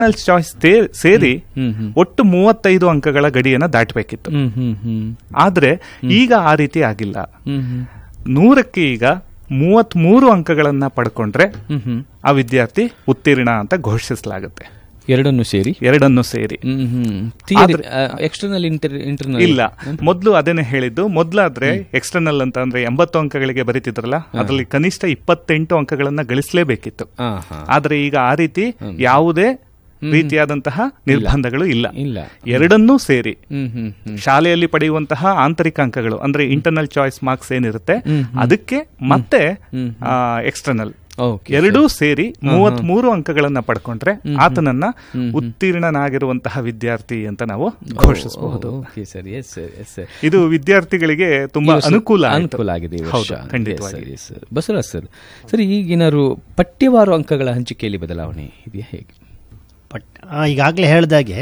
Internal choice ಸೇರಿ ಹ್ಮ್, ಹ್ಮ್. ಒಟ್ಟು ಮೂವತ್ತೈದು ಅಂಕಗಳ ಗಡಿಯನ್ನ ದಾಟಬೇಕಿತ್ತು ಹ್ಮ್ ಹ್ಮ್ ಹ್ಮ್ ಆದ್ರೆ ಈಗ ಆ ರೀತಿ ಆಗಿಲ್ಲ ಹ್ಮ್ ಹ್ಮ್ ನೂರಕ್ಕೆ ಈಗ ಮೂವತ್ತ್ ಮೂರು ಅಂಕಗಳನ್ನ ಪಡ್ಕೊಂಡ್ರೆ ಹ್ಮ್ ಹ್ಮ್ ಆ ವಿದ್ಯಾರ್ಥಿ ಉತ್ತೀರ್ಣ ಅಂತ ಘೋಷಿಸಲಾಗುತ್ತೆ ಎರಡನ್ನು ಸೇರಿ ಎರಡನ್ನೂ ಸೇರಿ ಹ್ಮ್ ಹ್ಮ್ ಆದ್ರೆ- ಎಕ್ಸ್ಟರ್ನಲ್ ಇಂಟರ್ ಇಂಟರ್ನಲ್ ಇಲ್ಲ ಮೊದಲು ಅದೇನೆ ಹೇಳಿದ್ದು ಮೊದಲಾದ್ರೆ ಎಕ್ಸ್ಟರ್ನಲ್ ಅಂತ ಅಂದ್ರೆ ಎಂಬತ್ತು ಅಂಕಗಳಿಗೆ ಬರೀತಿದ್ರಲ್ಲ ಅದರಲ್ಲಿ ಕನಿಷ್ಠ ಇಪ್ಪತ್ತೆಂಟು ಅಂಕಗಳನ್ನ ಗಳಿಸಲೇಬೇಕಿತ್ತು ಹಾ ಹಾ ಆದ್ರೆ ಈಗ ಆ ರೀತಿ ಯಾವುದೇ ರೀತಿಯಾದಂತಹ ನಿರ್ಬಂಧಗಳು ಇಲ್ಲ ಇಲ್ಲ ಎರಡನ್ನೂ ಸೇರಿ ಹ್ಮ್ ಹ್ಮ್ ಹ್ಮ್ ಶಾಲೆಯಲ್ಲಿ ಪಡೆಯುವಂತಹ ಆಂತರಿಕ ಅಂಕಗಳು ಅಂದ್ರೆ ಇಂಟರ್ನಲ್ ಚಾಯ್ಸ್ ಮಾರ್ಕ್ಸ್ ಏನಿರುತ್ತೆ ಅದಕ್ಕೆ ಮತ್ತೆ ಎಕ್ಸ್ಟರ್ನಲ್ ಓಕೆ ಎರಡೂ ಸೇರಿ ಮೂವತ್ತ್ ಮೂರು ಅಂಕಗಳನ್ನ ಪಡ್ಕೊಂಡ್ರೆ ಆತನನ್ನ ಉತ್ತೀರ್ಣನಾಗಿರುವಂತಹ ವಿದ್ಯಾರ್ಥಿ ಅಂತ ನಾವು ಘೋಷಿಸಬಹುದು okay sir yes sir yes sir ಇದು ವಿದ್ಯಾರ್ಥಿಗಳಿಗೆ ತುಂಬಾ ಅನುಕೂಲ ಆಯ್ತು. ಅನುಕೂಲ ಆಗಿದೆ ಈ ವರ್ಷ ಹೌದು, ಖಂಡಿತವಾಗಿ Yes, sir, yes, sir. Basavaraj sir sir ಈಗೇನಾದ್ರು ಪಠ್ಯವಾರು ಅಂಕಗಳ ಹಂಚಿಕೆಯಲ್ಲಿ ಬದಲಾವಣೆ ಇದೆಯಾ ಹೇಗೆ ಬಟ್ ಈಗಾಗಲೇ ಹೇಳ್ದಾಗೆ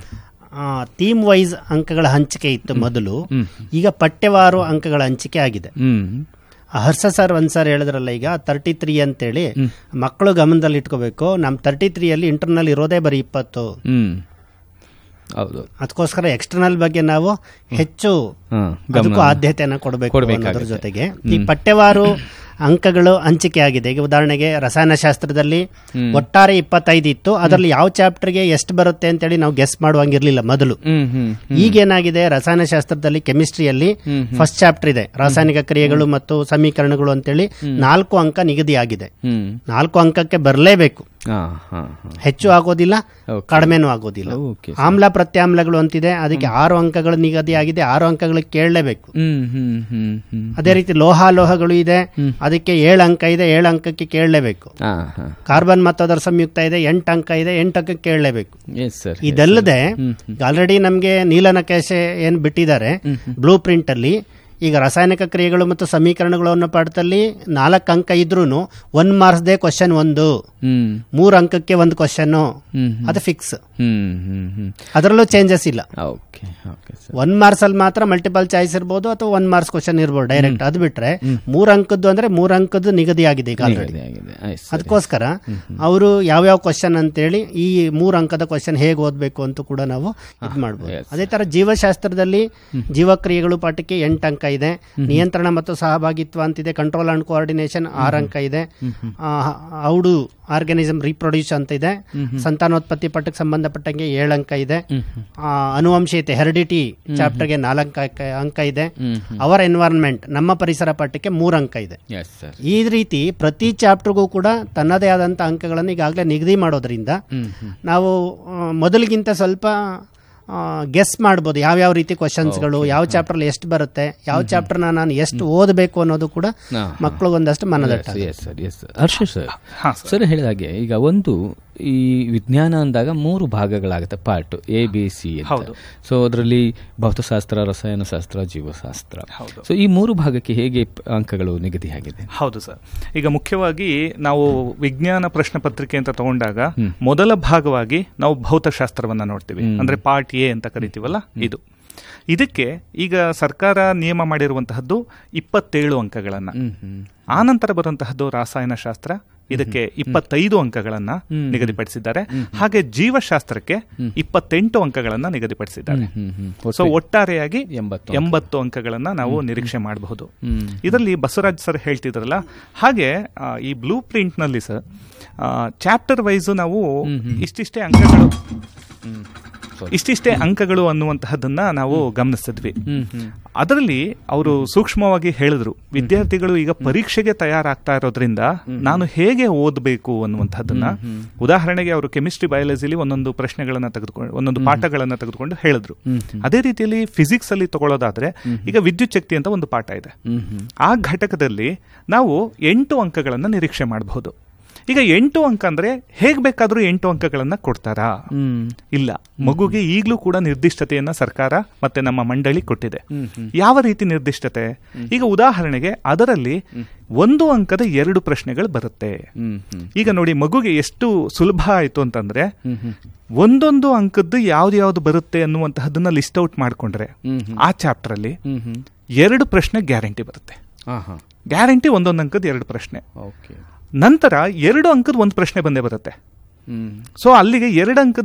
ಥೀಮ್ ವೈಸ್ ಅಂಕಗಳ ಹಂಚಿಕೆ ಇತ್ತು ಮೊದಲು ಈಗ ಪಠ್ಯವಾರು ಅಂಕಗಳ ಹಂಚಿಕೆ ಆಗಿದೆ ಹ್ಮ್ ಆ ಹರ್ಷ ಸರ್ ಒಂದ್ ಸರ್ ಹೇಳಿದ್ರಲ್ಲ ಈಗ ತರ್ಟಿ ತ್ರೀ ಅಂತೇಳಿ ಮಕ್ಕಳು ಗಮನದಲ್ಲಿ ಇಟ್ಕೋಬೇಕು ನಮ್ಮ ತರ್ಟಿ ತ್ರೀಯಲ್ಲಿ ಇಂಟರ್ನಲ್ ಇರೋದೇ ಬರೀ ಇಪ್ಪತ್ತು ಹ್ಮ್ ಹೌದು ಅದಕ್ಕೋಸ್ಕರ ಎಕ್ಸ್ಟರ್ನಲ್ ಬಗ್ಗೆ ನಾವು ಹೆಚ್ಚು ಹಾ, ಅದಕ್ಕೂ ಗಮನ ಆದ್ಯತೆಯನ್ನು ಕೊಡಬೇಕು ಕೊಡ್ಬೇಕಾಗುತ್ತೆ. ಅನ್ನೋದ್ರ ಜೊತೆಗೆ ಈ ಪಠ್ಯವಾರು ಅಂಕಗಳು ಹಂಚಿಕೆ ಆಗಿದೆ ಈಗ ಉದಾಹರಣೆಗೆ ರಸಾಯನಶಾಸ್ತ್ರದಲ್ಲಿ ಒಟ್ಟಾರೆ ಇಪ್ಪತ್ತೈದು ಇತ್ತು ಅದರಲ್ಲಿ ಯಾವ ಚಾಪ್ಟರ್ಗೆ ಎಷ್ಟು ಬರುತ್ತೆ ಅಂತೇಳಿ ನಾವು ಗೆಸ್ ಮಾಡುವಂಗಿರ್ಲಿಲ್ಲ ಮೊದಲು ಹ್ಮ್ ಹ್ಮ್ ಈಗೇನಾಗಿದೆ ರಸಾಯನಶಾಸ್ತ್ರದಲ್ಲಿ ಕೆಮಿಸ್ಟ್ರಿಯಲ್ಲಿ ಫಸ್ಟ್ ಚಾಪ್ಟರ್ ಇದೆ ರಾಸಾಯನಿಕ ಕ್ರಿಯೆಗಳು ಮತ್ತು ಸಮೀಕರಣಗಳು ಅಂತೇಳಿ ನಾಲ್ಕು ಅಂಕ ನಿಗದಿ ಆಗಿದೆ ಹ್ಮ್ ನಾಲ್ಕು ಅಂಕಕ್ಕೆ ಬರಲೇಬೇಕು ಹಾ ಹಾ ಹಾ ಹೆಚ್ಚು ಆಗೋದಿಲ್ಲ Okay. ಕಡಿಮೆನೂ ಆಗೋದಿಲ್ಲ ಓಕೆ ಆಮ್ಲ ಪ್ರತ್ಯಾಮ್ಲಗಳು ಅಂತಿದೆ ಅದಕ್ಕೆ ಆರು ಅಂಕಗಳು ನಿಗದಿ ಆಗಿದೆ ಆರು ಅಂಕಗಳಿಗೆ ಕೇಳಲೇಬೇಕು ಹ್ಮ್ ಹ್ಮ್ ಹ್ಮ್ ಹ್ಮ್ ಅದೇ ರೀತಿ ಲೋಹಾಲೋಹಗಳು ಇದೆ ಅದಕ್ಕೆ ಏಳು ಅಂಕ ಇದೆ ಏಳು ಅಂಕಕ್ಕೆ ಕೇಳಲೇಬೇಕು ಹಾ ಹಾ ಕಾರ್ಬನ್ ಮತ್ತು ಅದರ ಸಂಯುಕ್ತ ಇದೆ ಎಂಟು ಅಂಕ ಇದೆ ಎಂಟು ಅಂಕಕ್ಕೆ ಕೇಳಲೇಬೇಕು ಎಸ್ ಸರ್ ಇದಲ್ಲದೆ ಆಲ್ರೆಡಿ ನಮಗೆ ನೀಲನಕೇಶೆ ಏನ್ ಬಿಟ್ಟಿದ್ದಾರೆ ಬ್ಲೂ ಪ್ರಿಂಟ್ ಅಲ್ಲಿ ಈಗ ರಾಸಾಯನಿಕ ಕ್ರಿಯೆಗಳು ಮತ್ತು ಸಮೀಕರಣಗಳು ಅನ್ನೋ ಪಾಠದಲ್ಲಿ ನಾಲ್ಕು ಅಂಕ ಇದ್ರೂ ಒನ್ ಮಾರ್ಕ್ಸ್ದೇ ಕ್ವಶನ್ ಒಂದು ಹ್ಮ್ ಮೂರು ಅಂಕಕ್ಕೆ ಒಂದು ಕ್ವಶನ್ ಹ್ಮ್ ಅದು ಫಿಕ್ಸ್ ಹ್ಮ್ ಹ್ಮ್ ಹ್ಮ್ ಅದರಲ್ಲೂ ಚೇಂಜಸ್ ಇಲ್ಲ okay okay sir one marks ಅಲ್ಲಿ ಮಾತ್ರ ಮಲ್ಟಿಪಲ್ ಚಾಯ್ಸ್ ಇರ್ಬೋದು ಅಥವಾ ಒನ್ ಮಾರ್ಕ್ಸ್ ಕ್ವಶನ್ ಇರ್ಬೋದು ಡೈರೆಕ್ಟ್ ಅದು ಬಿಟ್ರೆ ಮೂರ್ ಅಂಕದ್ದು ಅಂದ್ರೆ ಮೂರ್ ಅಂಕದ್ದು ನಿಗದಿ ಆಗಿದೆ ಈಗ ಆಲ್ರೆಡಿ ಆಗಿದೆ ಆಗಿದೆ ಆಯ್ತು ಸರ್ ಅದಕ್ಕೋಸ್ಕರ ಅವರು ಯಾವ್ಯಾವ ಕ್ವಶನ್ ಅಂತೇಳಿ ಈ ಮೂರು ಅಂಕದ ಕ್ವಶನ್ ಹೇಗೆ ಓದಬೇಕು ಅಂತ ಕೂಡ ನಾವು ಇದು ಮಾಡ್ಬೋದು yes. ಅದೇ ತರ ಜೀವಶಾಸ್ತ್ರದಲ್ಲಿ ಜೀವಕ್ರಿಯೆಗಳು ಪಾಠಕ್ಕೆ ಎಂಟು ಅಂಕ ಇದೆ ನಿಯಂತ್ರಣ ಮತ್ತು ಸಹಭಾಗಿತ್ವ ಅಂತಿದೆ ಕಂಟ್ರೋಲ್ ಅಂಡ್ ಕೋಆರ್ಡಿನೇಷನ್ ಆರು ಅಂಕ ಇದೆ ಔಡು ಆರ್ಗನಿಸಮ್ ರೀಪ್ರೊಡ್ಯೂಸ್ ಅಂತ ಇದೆ ಸಂತಾನೋತ್ಪತ್ತಿ ಪಾಠಕ್ಕೆ ಸಂಬಂಧಪಟ್ಟಂಗೆ ಏಳು ಅಂಕ ಇದೆ ಆ, ಅನುವಂಶೀಯತೆ ಹೆರಿಡಿಟಿ ಚಾಪ್ಟರ್ಗೆ ನಾಲ್ಕು ಅಂಕ- ಅಂಕ ಇದೆ ಅವರ್ ಎನ್ವೈರನ್ಮೆಂಟ್ ನಮ್ಮ ಪರಿಸರ ಪಾಠಕ್ಕೆ ಮೂರು ಅಂಕ ಇದೆ ಎಸ್ ಸರ್ ಈ ರೀತಿ ಪ್ರತಿ ಚಾಪ್ಟರ್ಗೂ ಕೂಡ ತನ್ನದೇ ಆದಂಥ ಅಂಕಗಳನ್ನು ಈಗಾಗಲೇ ನಿಗದಿ ಮಾಡೋದ್ರಿಂದ ನಾವು ಆ, ಮೊದಲಿಗಿಂತ ಸ್ವಲ್ಪ ಗೆಸ್ ಮಾಡ್ಬೋದು ಯಾವ್ಯಾವ ರೀತಿ ಕ್ವಶನ್ಸ್ಗಳು ಯಾವ ಚಾಪ್ಟರ್ಲಿ ಎಷ್ಟು ಬರುತ್ತೆ ಯಾವ ಚಾಪ್ಟರ್ನ ನಾನು ಎಷ್ಟು ಓದಬೇಕು ಅನ್ನೋದು ಕೂಡ ಹಾ, ಮಕ್ಕಳಿಗೊಂದಷ್ಟು ಮನದಟ್ಟ yes sir yes sir Harsha sir sir ಹೇಳಿದ ಹಾಗೆ ಈಗ ಒಂದು ಈ ವಿಜ್ಞಾನ ಅಂದಾಗ ಮೂರು ಭಾಗಗಳಾಗುತ್ತೆ ಪಾರ್ಟ್ ಎ ಬಿ ಸಿ ಹೌದು. ಸೊ ಅದರಲ್ಲಿ ಭೌತಶಾಸ್ತ್ರ ರಸಾಯನಶಾಸ್ತ್ರ ಜೀವಶಾಸ್ತ್ರ ಹೌದು. ಸೊ ಈ ಮೂರು ಭಾಗಕ್ಕೆ ಹೇಗೆ ಪ್- ಅಂಕಗಳು ನಿಗದಿಯಾಗಿದೆ ಹೌದು ಸರ್ ಈಗ ಮುಖ್ಯವಾಗಿ ನಾವು ವಿಜ್ಞಾನ ಪ್ರಶ್ನೆ ಪತ್ರಿಕೆ ಅಂತ ತಗೊಂಡಾಗ ಮೊದಲ ಭಾಗವಾಗಿ ನಾವು ಭೌತಶಾಸ್ತ್ರವನ್ನ ನೋಡ್ತೀವಿ ಅಂದ್ರೆ ಪಾರ್ಟ್ ಎ ಅಂತ ಕರಿತೀವಲ್ಲ ಇದು ಇದಕ್ಕೆ ಈಗ ಸರ್ಕಾರ ನಿಯಮ ಮಾಡಿರುವಂತಹದ್ದು ಇಪ್ಪತ್ತೇಳು ಅಂಕಗಳನ್ನ ಆನಂತರ ಬರುವಂತಹದ್ದು ರಾಸಾಯನಶಾಸ್ತ್ರ ಇದಕ್ಕೆ ಇಪ್ಪತ್ತೈದು ಅಂಕಗಳನ್ನ ನಿಗದಿಪಡಿಸಿದ್ದಾರೆ ಹಾಗೆ ಜೀವಶಾಸ್ತ್ರಕ್ಕೆ ಇಪ್ಪತ್ತೆಂಟು ಅಂಕಗಳನ್ನ ನಿಗದಿಪಡಿಸಿದ್ದಾರೆ ಹ್ಮ್, ಹ್ಮ್. ಸೊ ಒಟ್ಟಾರೆಯಾಗಿ ಎಂಬತ್ತು ಎಂಬತ್ತು ಅಂಕಗಳನ್ನ ನಾವು ನಿರೀಕ್ಷೆ ಮಾಡಬಹುದು ಇದರಲ್ಲಿ ಬಸವರಾಜ್ ಸರ್ ಹೇಳ್ತಿದ್ರಲ್ಲ ಹಾಗೆ ಆ, ಈ ಬ್ಲೂ ಪ್ರಿಂಟ್ ನಲ್ಲಿ ಸರ್ ಚಾಪ್ಟರ್ ವೈಸ್ ನಾವು ಇಷ್ಟಿಷ್ಟೇ ಅಂಕಗಳು ಇಷ್ಟಿಷ್ಟೇ ಅಂಕಗಳು ಅನ್ನುವಂತಹದ್ದನ್ನ ನಾವು ಗಮನಿಸಿದ್ವಿ ಅದರಲ್ಲಿ ಅವರು ಸೂಕ್ಷ್ಮವಾಗಿ ಹೇಳಿದ್ರು ವಿದ್ಯಾರ್ಥಿಗಳು ಈಗ ಪರೀಕ್ಷೆಗೆ ತಯಾರಾಗ್ತಾ ಇರೋದ್ರಿಂದ ನಾನು ಹೇಗೆ ಓದಬೇಕು ಅನ್ನುವಂಥದ್ದನ್ನ ಉದಾಹರಣೆಗೆ ಅವರು ಕೆಮಿಸ್ಟ್ರಿ ಬಯಾಲಜಿಲಿ ಒಂದೊಂದು ಪ್ರಶ್ನೆಗಳನ್ನ ತೆಗೆದುಕೊಂಡು ಒಂದೊಂದು ಪಾಠಗಳನ್ನ ತೆಗೆದುಕೊಂಡು ಹೇಳಿದ್ರು ಅದೇ ರೀತಿಯಲ್ಲಿ ಫಿಸಿಕ್ಸ್ ಅಲ್ಲಿ ತಗೊಳ್ಳೋದಾದ್ರೆ ಈಗ ವಿದ್ಯುತ್ ಶಕ್ತಿ ಅಂತ ಒಂದು ಪಾಠ ಇದೆ ಆ ಘಟಕದಲ್ಲಿ ನಾವು ಎಂಟು ಅಂಕಗಳನ್ನ ನಿರೀಕ್ಷೆ ಮಾಡಬಹುದು ಈಗ ಎಂಟು ಅಂಕ ಅಂದ್ರೆ ಹೇಗ್ ಬೇಕಾದ್ರೂ ಎಂಟು ಅಂಕಗಳನ್ನ ಕೊಡ್ತಾರಾ ಇಲ್ಲ ಮಗುಗೆ ಈಗಲೂ ಕೂಡ ನಿರ್ದಿಷ್ಟತೆಯನ್ನ ಸರ್ಕಾರ ಮತ್ತೆ ನಮ್ಮ ಮಂಡಳಿ ಕೊಟ್ಟಿದೆ ಯಾವ ರೀತಿ ನಿರ್ದಿಷ್ಟತೆ ಈಗ ಉದಾಹರಣೆಗೆ ಅದರಲ್ಲಿ ಒಂದು ಅಂಕದ ಎರಡು ಪ್ರಶ್ನೆಗಳು ಬರುತ್ತೆ ಈಗ ನೋಡಿ ಮಗುಗೆ ಎಷ್ಟು ಸುಲಭ ಆಯ್ತು ಅಂತಂದ್ರೆ ಒಂದೊಂದು ಅಂಕದ್ದು ಯಾವ್ದು ಯಾವ್ದು ಬರುತ್ತೆ ಅನ್ನುವಂತಹದನ್ನ ಲಿಸ್ಟ್ ಔಟ್ ಮಾಡ್ಕೊಂಡ್ರೆ ಆ ಚಾಪ್ಟರ್ ಅಲ್ಲಿ ಎರಡು ಪ್ರಶ್ನೆ ಗ್ಯಾರಂಟಿ ಬರುತ್ತೆ ಹಾ ಹಾ ಗ್ಯಾರಂಟಿ ಒಂದೊಂದು ಅಂಕದ ಎರಡು ಪ್ರಶ್ನೆ ಓಕೆ ನಂತರ ಎರಡು ಅಂಕದ ಒಂದು ಪ್ರಶ್ನೆ ಬಂದೇ ಬರುತ್ತೆ ಹ್ಮ್ ಸೊ ಅಲ್ಲಿಗೆ ಎರಡು ಅಂಕದ